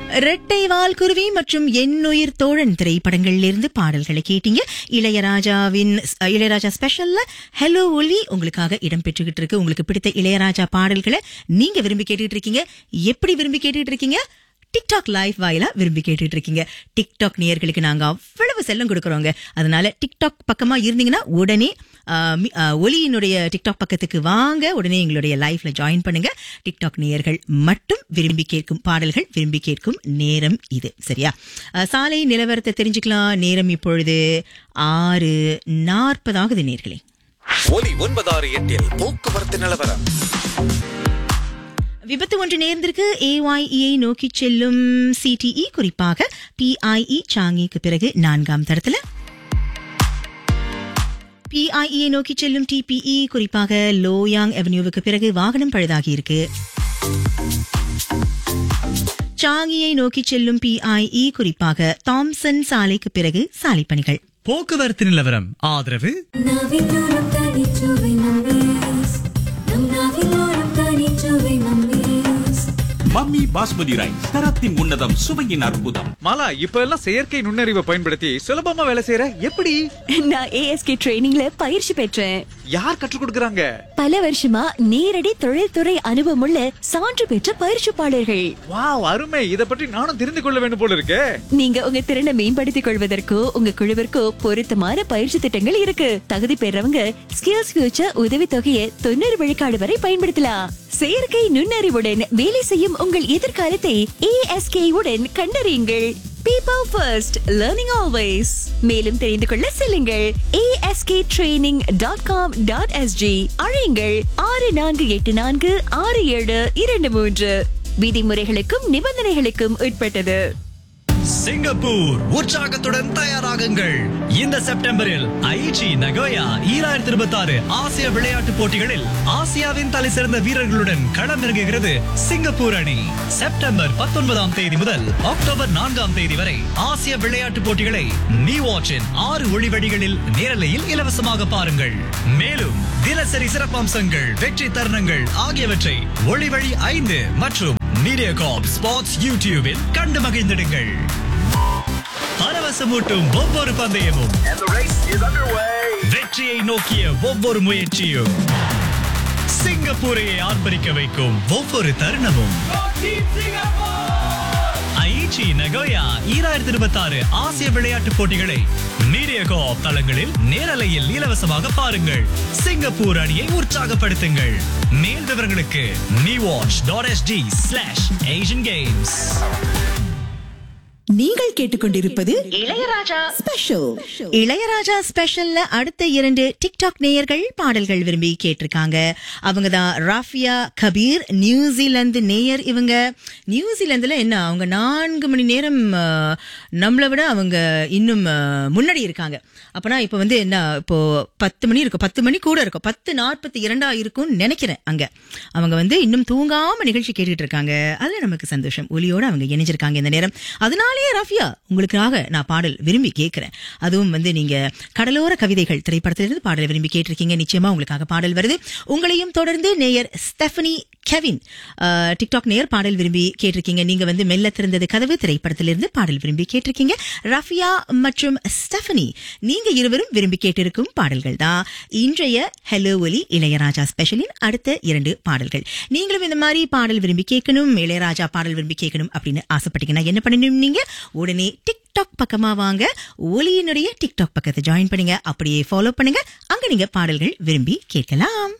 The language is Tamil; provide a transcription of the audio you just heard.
இரட்டை வால் குருவி மற்றும் என்னுயிர் தோழன் திரைப்படங்களிலிருந்து பாடல்களை கேட்டீங்க இளையராஜாவின் அஹ், இளையராஜா ஸ்பெஷல்ல ஹலோ ஒலி உங்களுக்காக இடம் பெற்றுக்கிட்டு இருக்கு உங்களுக்கு பிடித்த இளையராஜா பாடல்களை நீங்க விரும்பி கேட்டுட்டு இருக்கீங்க எப்படி விரும்பி கேட்டுட்டு இருக்கீங்க டிக்டாக் லைவ் வாயிலா விரும்பி கேட்டுட்டு இருக்கீங்க டிக்டாக் நேயர்களுக்கு நாங்க அவ்வளவு செல்லம் கொடுக்கறோங்க அதனால டிக்டாக் பக்கமா இருந்தீங்கன்னா உடனே ஆஹ், மி- ஆஹ், ஒலியினுடைய டிக்டாக் பக்கத்துக்கு வாங்க உடனே எங்களுடைய லைஃப்ல ஜாயின் பண்ணுங்க டிக்டாக் நேயர்கள் மட்டும் விரும்பி கேட்கும் பாடல்கள் விரும்பி கேட்கும் நேரம் இது சரியா ஆஹ், சாலை நிலவரத்தை தெரிஞ்சுக்கலாம் நேரம் இப்பொழுது ஆறு நாற்பதாகுது நேர்களே ஒலி ஒன்பதாறு எட்டில் போக்குவரத்து நிலவரம் விபத்து ஒன்று நேர்ந்திருக்கு ஏஒய்இயை நோக்கி செல்லும் சிடிஇ குறிப்பாக பிஐஇ சாங்கிக்கு பிறகு நான்காம் தரத்துல பிஐஇயை நோக்கி செல்லும் டிபிஇ குறிப்பாக லோயாங் அவென்யூவுக்கு பிறகு வாகனம் பழுதாகி இருக்கு சாங்கியை நோக்கி செல்லும் பிஐஇ குறிப்பாக தாம்சன் சாலைக்கு பிறகு சாலை பணிகள் போக்குவரத்து நிலவரம் ஆதரவு நாவிலோரம் தனிச்சுவை மம்மீஸ் நம் நாவிலோரம் தனிச்சுவை மம்மீஸ் மம்மி பாஸ்மதி ரைஸ் தரத்தின் உன்னதம் சுவையின் அற்புதம் மாலா இப்ப எல்லாம் செயற்கை நுண்ணறிவை பயன்படுத்தி சுலபமா வேலை செய்யற எப்படி நான் ஏஎஸ்கே ட்ரைனிங்ல பயிற்சி பெற்றேன் யார் கற்றுக் கொடுக்கறாங்க பல வருஷமா நேரடி தொழில்துறை அனுபவமுள்ள சான்று பெற்ற பயிற்சிப்பாளர்கள் வாவ் அருமை இத பற்றி நானும் தெரிந்து கொள்ள வேண்டும் போல இருக்கே நீங்க உங்க திறனை மேம்படுத்திக் கொள்வதற்கோ உங்க குழுவிற்கோ பொருத்தமான பயிற்சி திட்டங்கள் இருக்கு தகுதி பெறவங்க ஸ்கில்ஸ் ஃபியூச்சர் உதவித்தொகையை தொண்ணூறு விழுக்காடு வரை பயன்படுத்தலாம் செயற்கை நுண்ணறிவுடன் வேலை செய்யும் உங்கள் எதிர்காலத்தை ஏஎஸ்கே உடன் கண்டறியுங்கள் பீப்பிள் ஃபர்ஸ்ட் லேர்னிங் ஆல்வேஸ் மேலும் தெரிந்து கொள்ள செல்லுங்கள் ASK training dot com dot SG அழையுங்கள் ஆறு நான்கு எட்டு நான்கு ஆறு ஏழு இரண்டு மூன்று விதிமுறைகளுக்கும் நிபந்தனைகளுக்கும் உட்பட்டது சிங்கப்பூர் உற்சாகத்துடன் தயாராகுங்கள் இந்த செப்டம்பரில் ஐச்சி நகோயா ஈராயிரத்தி இருபத்தி ஆறு ஆசிய விளையாட்டுப் போட்டிகளில் ஆசியாவின் தலை சிறந்த வீரர்களுடன் களமிறங்குகிறது சிங்கப்பூர் அணி செப்டம்பர் பத்தொன்பதாம் தேதி முதல் அக்டோபர் நான்காம் தேதி வரை ஆசிய விளையாட்டுப் போட்டிகளை நீ வாட்சின் ஆறு ஒளிவடிகளில் நேரலையில் இலவசமாக பாருங்கள் மேலும் தினசரி சிறப்பம்சங்கள் வெற்றி தருணங்கள் ஆகியவற்றை ஒளிவழி ஐந்து மற்றும் மீடியா காப் ஸ்பாட்ஸ் யூடியூபில் கண்டு மகிழ்ந்திடுங்கள் பரவசமூட்டும் ஒவ்வொரு பந்தயமும் வெற்றியை நோக்கிய ஒவ்வொரு முயற்சியும் சிங்கப்பூரையை ஆர்ப்பரிக்க வைக்கும் ஒவ்வொரு தருணமும் ஐச்சி நகோயா ஈராயிரத்தி இருபத்தி ஆறு ஆசிய விளையாட்டுப் போட்டிகளை மீடியா கோஆப் தளங்களில் நேரலையில் இலவசமாக பாருங்கள் சிங்கப்பூர் அணியை உற்சாகப்படுத்துங்கள் மேல் விவரங்களுக்கு நீ watch dot ST slash Asian games நீங்கள் கேட்டுக்கொண்டிருப்பது இளையராஜா ஸ்பெஷல் இளையராஜா ஸ்பெஷல்ல அடுத்த இரண்டு டிக்டாக் நேயர்கள் பாடல்கள் விரும்பி கேட்டிருக்காங்க அவங்க தான் ராஃபியா கபீர் நியூசிலாந்து நேயர் இவங்க நியூசிலாந்துல என்ன அவங்க நான்கு மணி நேரம் அஹ், நம்மளை விட அவங்க இன்னும் அஹ், முன்னாடி இருக்காங்க அப்பனா இப்ப வந்து என்ன இப்போ பத்து மணி இருக்கும் பத்து மணி கூட இருக்கும் பத்து நாற்பத்தி இரண்டா இருக்கும்னு நினைக்கிறேன் அங்க அவங்க வந்து இன்னும் தூங்காம நிகழ்ச்சி கேட்டுட்டு இருக்காங்க அதுல நமக்கு சந்தோஷம் ஒலியோட அவங்க இணைஞ்சிருக்காங்க இந்த நேரம் அதனாலேயே ராஃபியா உங்களுக்காக நான் பாடல் விரும்பி கேட்கிறேன் அதுவும் வந்து நீங்க கடலோர கவிதைகள் திரைப்படத்திலிருந்து பாடல் விரும்பி கேட்டிருக்கீங்க நிச்சயமா உங்களுக்காக பாடல் வருது உங்களையும் தொடர்ந்து நேயர் ஸ்டெஃபனி கெவின் அஹ், டிக்டாக் நேயர் பாடல் விரும்பி கேட்டிருக்கீங்க நீங்க வந்து மெல்ல திறந்தது கதவு திரைப்படத்திலிருந்து பாடல் விரும்பி கேட்டிருக்கீங்க ரஃபியா மற்றும் ஸ்டெஃபனி நீங்க இருவரும் விரும்பி கேட்டிருக்கும் பாடல்கள் தான் இன்றைய ஹலோ ஒலி இளையராஜா ஸ்பெஷலின் அடுத்த இரண்டு பாடல்கள் நீங்களும் இந்த மாதிரி பாடல் விரும்பி கேட்கணும் இளையராஜா பாடல் விரும்பி கேட்கணும் அப்படின்னு ஆசைப்பட்டீங்கன்னா என்ன பண்ணணும் நீங்க உடனே டிக்டாக் பக்கமா வாங்க ஒலியினுடைய டிக்டாக் பக்கத்தை ஜாயின் பண்ணுங்க அப்படியே ஃபாலோ பண்ணுங்க அங்க நீங்க பாடல்கள் விரும்பி கேட்கலாம்